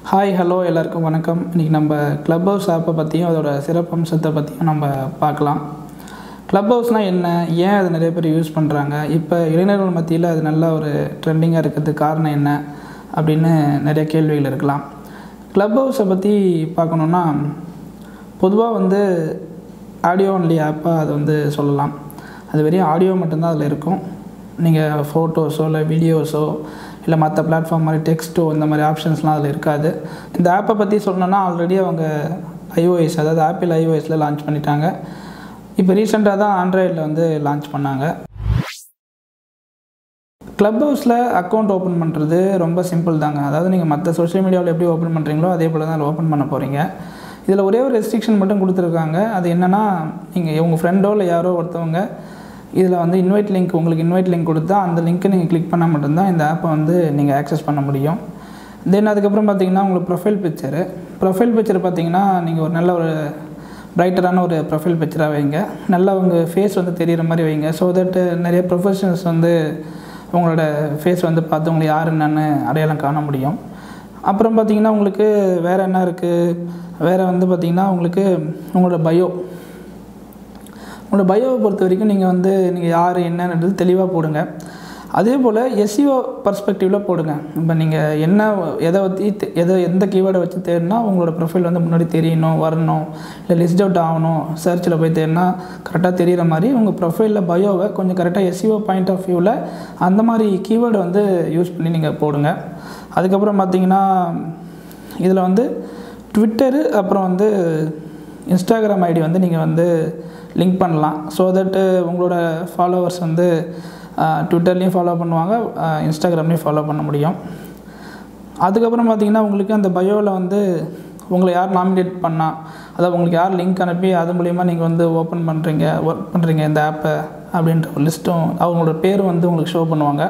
hi hello எல்லாருக்கும் வணக்கம் இன்றைக்கி நம்ம க்ளப் ஹவுஸ் ஆப்பை பற்றியும் அதோட சிறப்பம்சத்தை பற்றியும் நம்ம பார்க்கலாம் க்ளப் ஹவுஸ்னால் என்ன ஏன் அதை நிறைய பேர் யூஸ் பண்ணுறாங்க இப்போ இளைஞர்கள் மத்தியில் அது நல்ல ஒரு ட்ரெண்டிங்காக இருக்கிறதுக்கு காரணம் என்ன அப்படின்னு நிறைய கேள்விகள் இருக்கலாம் க்ளப் ஹவுஸை பற்றி பார்க்கணுன்னா பொதுவாக வந்து ஆடியோ ஒன்லி ஆப்பாக அது வந்து சொல்லலாம் அது வெறும் ஆடியோ மட்டும்தான் அதில் இருக்கும் நீங்கள் ஃபோட்டோஸோ இல்லை வீடியோஸோ இல்லை மற்ற பிளாட்ஃபார்ம் மாதிரி டெக்ஸ்ட்டோ இந்த மாதிரி ஆப்ஷன்ஸ்லாம் அதில் இருக்காது இந்த ஆப்பை பற்றி சொல்லணுன்னா ஆல்ரெடி அவங்க ஐஓஎஸ் அதாவது ஆப்பிள் ஐஓஎஸில் லான்ச் பண்ணிட்டாங்க இப்போ ரீசெண்டாக தான் ஆண்ட்ராய்டில் வந்து லான்ச் பண்ணாங்க க்ளப் ஹவுஸில் அக்கௌண்ட் ஓப்பன் பண்ணுறது ரொம்ப சிம்பிள் தாங்க அதாவது நீங்கள் மற்ற சோஷியல் மீடியாவில் எப்படி ஓப்பன் பண்ணுறீங்களோ அதே போல் தான் அதில் ஓப்பன் பண்ண போகிறீங்க இதில் ஒரே ஒரு ரெஸ்ட்ரிக்ஷன் மட்டும் கொடுத்துருக்காங்க அது என்னென்னா நீங்கள் உங்கள் ஃப்ரெண்டோ இல்லை யாரோ ஒருத்தவங்க இதில் வந்து இன்வைட் லிங்க் உங்களுக்கு இன்வைட் லிங்க் கொடுத்தா அந்த லிங்க்கை நீங்கள் கிளிக் பண்ணால் மட்டும்தான் இந்த ஆப்பை வந்து நீங்கள் ஆக்சஸ் பண்ண முடியும் தென் அதுக்கப்புறம் பார்த்தீங்கன்னா உங்களுக்கு ப்ரொஃபைல் பிக்சரு ப்ரொஃபைல் பிக்சர் பார்த்தீங்கன்னா நீங்கள் ஒரு நல்ல ஒரு பிரைட்டரான ஒரு ப்ரொஃபைல் பிக்சராக வைங்க நல்லா உங்கள் ஃபேஸ் வந்து தெரிகிற மாதிரி வைங்க ஸோ தட் நிறைய ப்ரொஃபஷனல்ஸ் வந்து உங்களோட ஃபேஸ் வந்து பார்த்து உங்களை யார் என்னன்னு அடையாளம் காண முடியும் அப்புறம் பார்த்தீங்கன்னா உங்களுக்கு வேறு என்ன இருக்குது வேறு வந்து பார்த்திங்கன்னா உங்களுக்கு உங்களோட பயோ உங்களோட பயோவை பொறுத்த வரைக்கும் நீங்கள் வந்து நீங்கள் யார் என்னன்றது தெளிவாக போடுங்க அதே போல் எஸ்இஓ பர்ஸ்பெக்டிவில் போடுங்க இப்போ நீங்கள் என்ன எதை பற்றி தெ- எதை எந்த கீவேர்டை வச்சு தேடினா உங்களோட ப்ரொஃபைல் வந்து முன்னாடி தெரியணும் வரணும் இல்லை லிஸ்ட் அவுட் ஆகணும் சர்ச்சில் போய் தேடினா கரெக்டாக தெரிகிற மாதிரி உங்கள் ப்ரொஃபைலில் பயோவை கொஞ்சம் கரெக்டாக எஸ்இஓ பாயிண்ட் ஆஃப் வியூவில் அந்த மாதிரி கீவேர்டை வந்து யூஸ் பண்ணி நீங்கள் போடுங்க அதுக்கப்புறம் பார்த்தீங்கன்னா இதில் வந்து ட்விட்டரு அப்புறம் வந்து இன்ஸ்டாகிராம் ஐடி வந்து நீங்கள் வந்து லிங்க் பண்ணலாம் ஸோ தட்டு உங்களோட ஃபாலோவர்ஸ் வந்து ட்விட்டர்லேயும் ஃபாலோ பண்ணுவாங்க இன்ஸ்டாகிராம்லேயும் ஃபாலோ பண்ண முடியும் அதுக்கப்புறம் பார்த்தீங்கன்னா உங்களுக்கு அந்த பயோவில் வந்து உங்களை யார் நாமினேட் பண்ணா அதாவது உங்களுக்கு யார் லிங்க் அனுப்பி அது மூலிமா நீங்கள் வந்து ஓப்பன் பண்ணுறீங்க ஒர்க் பண்ணுறீங்க இந்த ஆப்பை அப்படின்ற ஒரு லிஸ்ட்டும் அவங்களோட பேர் வந்து உங்களுக்கு ஷோ பண்ணுவாங்க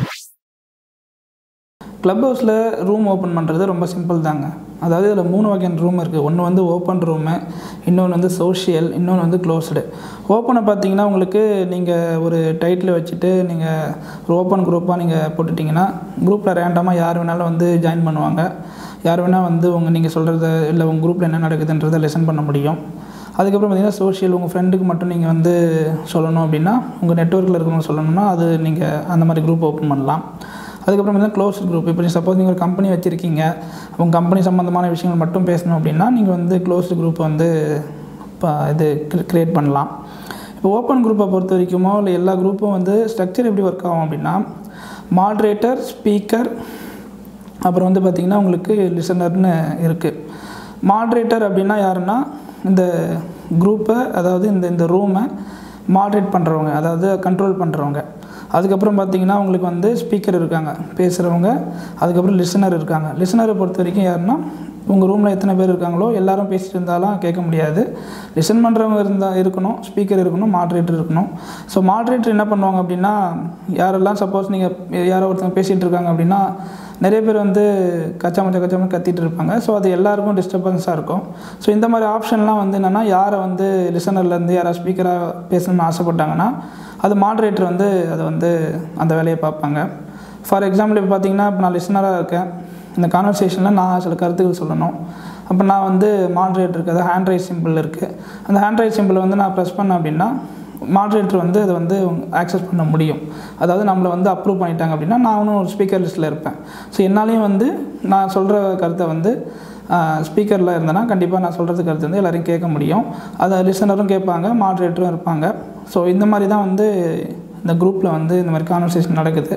க்ளப் ஹவுஸில் ரூம் ஓப்பன் பண்ணுறது ரொம்ப சிம்பிள் தாங்க அதாவது இதில் மூணு வகையான ரூம் இருக்குது ஒன்று வந்து ஓப்பன் ரூமு இன்னொன்று வந்து சோஷியல் இன்னொன்று வந்து க்ளோஸ்டு ஓப்பனை பார்த்தீங்கன்னா உங்களுக்கு நீங்கள் ஒரு டைட்டில் வச்சுட்டு நீங்கள் ஒரு ஓப்பன் குரூப்பாக நீங்கள் போட்டுட்டிங்கன்னா குரூப்பில் ரேண்டமாக யார் வேணாலும் வந்து ஜாயின் பண்ணுவாங்க யார் வேணால் வந்து உங்கள் நீங்கள் சொல்கிறத இல்லை உங்கள் குரூப்பில் என்ன நடக்குதுன்றதை லெசன் பண்ண முடியும் அதுக்கப்புறம் பார்த்தீங்கன்னா சோஷியல் உங்கள் ஃப்ரெண்டுக்கு மட்டும் நீங்கள் வந்து சொல்லணும் அப்படின்னா உங்கள் நெட்ஒர்க்கில் இருக்கிறவங்க சொல்லணும்னா அது நீங்கள் அந்த மாதிரி குரூப் ஓப்பன் பண்ணலாம் அதுக்கப்புறம் பார்த்தீங்கன்னா க்ளோஸ் குரூப் இப்போ சப்போஸ் நீங்கள் ஒரு கம்பெனி வச்சுருக்கீங்க உங்கள் கம்பெனி சம்மந்தமான விஷயங்கள் மட்டும் பேசணும் அப்படின்னா நீங்கள் வந்து க்ளோஸ் குரூப் வந்து இப்போ இது க்ரியேட் பண்ணலாம் இப்போ ஓப்பன் குரூப்பை பொறுத்த வரைக்குமோ இல்லை எல்லா குரூப்பும் வந்து ஸ்ட்ரக்சர் எப்படி ஒர்க் ஆகும் அப்படின்னா மாட்ரேட்டர் ஸ்பீக்கர் அப்புறம் வந்து பார்த்திங்கன்னா உங்களுக்கு லிசனர்னு இருக்குது மாட்ரேட்டர் அப்படின்னா யாருன்னா இந்த குரூப்பை அதாவது இந்த இந்த ரூமை மாட்ரேட் பண்ணுறவங்க அதாவது கண்ட்ரோல் பண்ணுறவங்க அதுக்கப்புறம் பார்த்தீங்கன்னா உங்களுக்கு வந்து ஸ்பீக்கர் இருக்காங்க பேசுகிறவங்க அதுக்கப்புறம் லிசனர் இருக்காங்க லிசனரை பொறுத்த வரைக்கும் யாருன்னா உங்கள் ரூமில் எத்தனை பேர் இருக்காங்களோ எல்லாரும் பேசிட்டு இருந்தாலும் கேட்க முடியாது லிசன் பண்ணுறவங்க இருந்தால் இருக்கணும் ஸ்பீக்கர் இருக்கணும் மாட்ரேட்டர் இருக்கணும் ஸோ மாட்ரேட்டர் என்ன பண்ணுவாங்க அப்படின்னா யாரெல்லாம் சப்போஸ் நீங்கள் யாரோ ஒருத்தவங்க பேசிகிட்டு இருக்காங்க அப்படின்னா நிறைய பேர் வந்து கச்சா மச்சா கச்சா மச்சா கத்திட்டு இருப்பாங்க ஸோ அது எல்லாருக்கும் டிஸ்டர்பன்ஸாக இருக்கும் ஸோ இந்த மாதிரி ஆப்ஷன்லாம் வந்து என்னென்னா யாரை வந்து லிசனர்லேருந்து யாராவது ஸ்பீக்கராக பேசணும்னு ஆசைப்பட்டாங்கன்னா அது மாட்ரேட்டர் வந்து அதை வந்து அந்த வேலையை பார்ப்பாங்க ஃபார் எக்ஸாம்பிள் இப்போ பார்த்தீங்கன்னா இப்போ நான் லிசனராக இருக்கேன் இந்த கான்வர்சேஷனில் நான் சில கருத்துக்கள் சொல்லணும் அப்போ நான் வந்து மாட்ரேட்டருக்கு அதாவது ஹேண்ட் ரைட் சிம்பிள் இருக்குது அந்த ஹேண்ட் ரைட் சிம்பிளை வந்து நான் ப்ரெஸ் பண்ணேன் அப்படின்னா மாட்ரேட்டர் வந்து அதை வந்து ஆக்சஸ் பண்ண முடியும் அதாவது நம்மளை வந்து அப்ரூவ் பண்ணிட்டாங்க அப்படின்னா நானும் ஒரு ஸ்பீக்கர் லிஸ்ட்டில் இருப்பேன் ஸோ என்னாலையும் வந்து நான் சொல்கிற கருத்தை வந்து ஸ்பீக்கரில் இருந்தேன்னா கண்டிப்பாக நான் சொல்கிறது கருத்து வந்து எல்லாரையும் கேட்க முடியும் அதை லிசனரும் கேட்பாங்க மாட்ரேட்டரும் இருப்பாங்க ஸோ இந்த மாதிரி தான் வந்து இந்த குரூப்பில் வந்து இந்த மாதிரி கான்வர்சேஷன் நடக்குது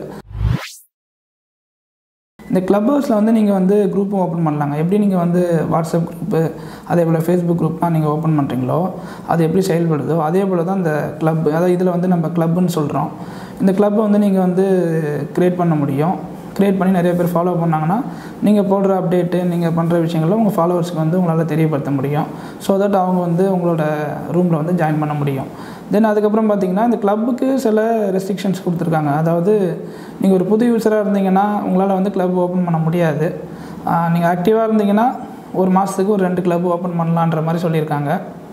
இந்த க்ளப் ஹவுஸில் வந்து நீங்கள் வந்து குரூப்பும் ஓப்பன் பண்ணலாங்க எப்படி நீங்கள் வந்து வாட்ஸ்அப் குரூப்பு அதே போல் ஃபேஸ்புக் குரூப்லாம் நீங்கள் ஓப்பன் பண்ணுறீங்களோ அது எப்படி செயல்படுதோ அதே போல் தான் இந்த க்ளப் அதாவது இதில் வந்து நம்ம க்ளப்புன்னு சொல்கிறோம் இந்த க்ளப்பை வந்து நீங்கள் வந்து க்ரியேட் பண்ண முடியும் க்ரியேட் பண்ணி நிறைய பேர் ஃபாலோ பண்ணாங்கன்னா நீங்கள் போடுற அப்டேட்டு நீங்கள் பண்ணுற விஷயங்களை உங்கள் ஃபாலோவர்ஸ்க்கு வந்து உங்களால் தெரியப்படுத்த முடியும் ஸோ தட் அவங்க வந்து உங்களோட ரூமில் வந்து ஜாயின் பண்ண முடியும் தென் அதுக்கப்புறம் பார்த்தீங்கன்னா இந்த கிளப்புக்கு சில ரெஸ்ட்ரிக்ஷன்ஸ் கொடுத்துருக்காங்க அதாவது நீங்கள் ஒரு புது யூஸராக இருந்தீங்கன்னா உங்களால் வந்து கிளப் ஓப்பன் பண்ண முடியாது நீங்கள் ஆக்டிவாக இருந்தீங்கன்னா ஒரு மாதத்துக்கு ஒரு ரெண்டு கிளப் ஓப்பன் பண்ணலான்ற மாதிரி சொல்லியிருக்காங்க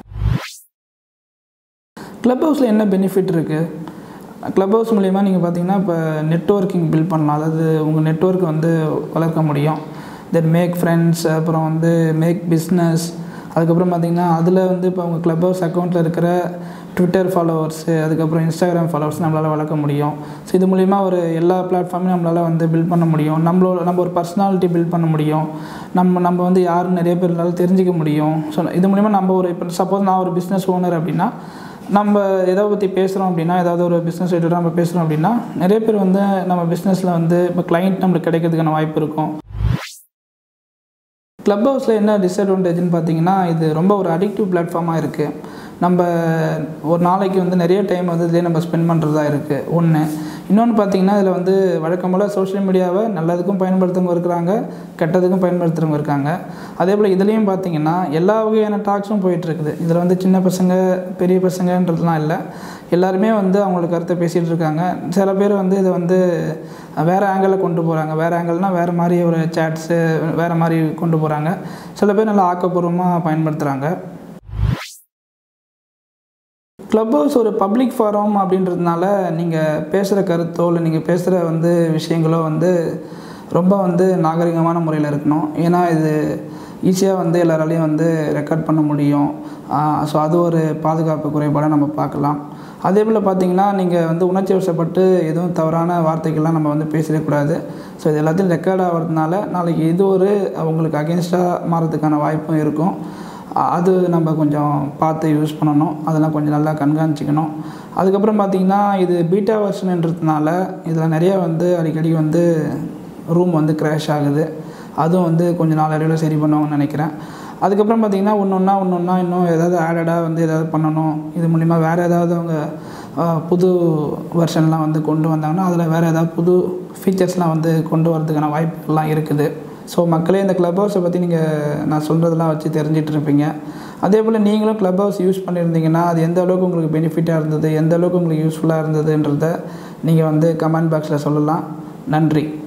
க்ளப் ஹவுஸில் என்ன பெனிஃபிட் இருக்குது க்ளப் ஹவுஸ் மூலிமா நீங்கள் பார்த்தீங்கன்னா இப்போ நெட்ஒர்க்கிங் பில்ட் பண்ணலாம் அதாவது உங்கள் நெட்ஒர்க் வந்து வளர்க்க முடியும் தென் மேக் ஃப்ரெண்ட்ஸ் அப்புறம் வந்து மேக் பிஸ்னஸ் அதுக்கப்புறம் பார்த்திங்கன்னா அதில் வந்து இப்போ அவங்க க்ளப் ஹவுஸ் அக்கௌண்ட்டில் இருக்கிற ட்விட்டர் ஃபாலோவர்ஸு அதுக்கப்புறம் இன்ஸ்டாகிராம் ஃபாலோவர்ஸ் நம்மளால் வளர்க்க முடியும் ஸோ இது மூலிமா ஒரு எல்லா பிளாட்ஃபார்மையும் நம்மளால் வந்து பில்ட் பண்ண முடியும் நம்மளோட நம்ம ஒரு பர்சனாலிட்டி பில்ட் பண்ண முடியும் நம்ம நம்ம வந்து யாருன்னு நிறைய பேர் இருந்தாலும் தெரிஞ்சிக்க முடியும் ஸோ இது மூலிமா நம்ம ஒரு இப்போ சப்போஸ் நான் ஒரு பிஸ்னஸ் ஓனர் அப்படின்னா நம்ம எதை பற்றி பேசுகிறோம் அப்படின்னா ஏதாவது ஒரு பிஸ்னஸ் ரிலேட்டடாக நம்ம பேசுகிறோம் அப்படின்னா நிறைய பேர் வந்து நம்ம பிஸ்னஸில் வந்து இப்போ கிளைண்ட் நம்மளுக்கு கிடைக்கிறதுக்கான வாய்ப்பு இருக்கும் க்ளப் ஹவுஸில் என்ன டிஸ்அட்வான்டேஜ்னு பார்த்தீங்கன்னா இது ரொம்ப ஒரு அடிக்டிவ் பிளாட்ஃபார்மாக இருக்குது நம்ம ஒரு நாளைக்கு வந்து நிறைய டைம் வந்து இதிலே நம்ம ஸ்பெண்ட் பண்ணுறதா இருக்குது ஒன்று இன்னொன்று பார்த்தீங்கன்னா இதில் வந்து வழக்கம் போல் சோஷியல் மீடியாவை நல்லதுக்கும் பயன்படுத்துறவங்க இருக்கிறாங்க கெட்டதுக்கும் பயன்படுத்துகிறவங்க இருக்காங்க அதே போல் இதுலேயும் பார்த்தீங்கன்னா எல்லா வகையான டாக்ஸும் போயிட்டுருக்குது இதில் வந்து சின்ன பசங்க பெரிய பசங்கன்றதுலாம் இல்லை எல்லாருமே வந்து அவங்களோட கருத்தை பேசிகிட்டு இருக்காங்க சில பேர் வந்து இதை வந்து வேறு ஆங்கிளில் கொண்டு போகிறாங்க வேறு ஆங்கிள்னால் வேறு மாதிரி ஒரு சேட்ஸு வேறு மாதிரி கொண்டு போகிறாங்க சில பேர் நல்லா ஆக்கப்பூர்வமாக பயன்படுத்துகிறாங்க க்ளப் ஹவுஸ் ஒரு பப்ளிக் ஃபாரம் அப்படின்றதுனால நீங்கள் பேசுகிற கருத்தோ இல்லை நீங்கள் பேசுகிற வந்து விஷயங்களோ வந்து ரொம்ப வந்து நாகரிகமான முறையில் இருக்கணும் ஏன்னா இது ஈஸியாக வந்து எல்லாராலையும் வந்து ரெக்கார்ட் பண்ண முடியும் ஸோ அது ஒரு பாதுகாப்பு குறைபாடாக நம்ம பார்க்கலாம் அதே போல் பார்த்தீங்கன்னா நீங்கள் வந்து உணர்ச்சி வசப்பட்டு எதுவும் தவறான வார்த்தைகள்லாம் நம்ம வந்து பேசிடக்கூடாது ஸோ இது எல்லாத்தையும் ரெக்கார்ட் ஆகிறதுனால நாளைக்கு இது ஒரு அவங்களுக்கு அகேன்ஸ்டாக மாறதுக்கான வாய்ப்பும் இருக்கும் அது நம்ம கொஞ்சம் பார்த்து யூஸ் பண்ணணும் அதெல்லாம் கொஞ்சம் நல்லா கண்காணிச்சிக்கணும் அதுக்கப்புறம் பார்த்திங்கன்னா இது பீட்டா வெர்ஷன்ன்றதுனால இதில் நிறைய வந்து அடிக்கடி வந்து ரூம் வந்து க்ராஷ் ஆகுது அதுவும் வந்து கொஞ்சம் நாளடைவில் சரி பண்ணுவாங்கன்னு நினைக்கிறேன் அதுக்கப்புறம் பார்த்திங்கன்னா ஒன்று ஒன்றா ஒன்று ஒன்றா இன்னும் ஏதாவது ஆடடாக வந்து ஏதாவது பண்ணணும் இது மூலிமா வேறு ஏதாவது அவங்க புது வெர்ஷன்லாம் வந்து கொண்டு வந்தாங்கன்னா அதில் வேறு ஏதாவது புது ஃபீச்சர்ஸ்லாம் வந்து கொண்டு வரதுக்கான வாய்ப்புகள்லாம் இருக்குது ஸோ மக்களே இந்த க்ளப் ஹவுஸை பற்றி நீங்கள் நான் சொல்கிறதெல்லாம் வச்சு தெரிஞ்சிட்டு இருப்பீங்க அதே போல் நீங்களும் க்ளப் ஹவுஸ் யூஸ் பண்ணியிருந்தீங்கன்னா அது எந்த அளவுக்கு உங்களுக்கு பெனிஃபிட்டாக இருந்தது எந்த அளவுக்கு உங்களுக்கு யூஸ்ஃபுல்லாக இருந்ததுன்றத நீங்கள் வந்து கமெண்ட் பாக்ஸில் சொல்லலாம் நன்றி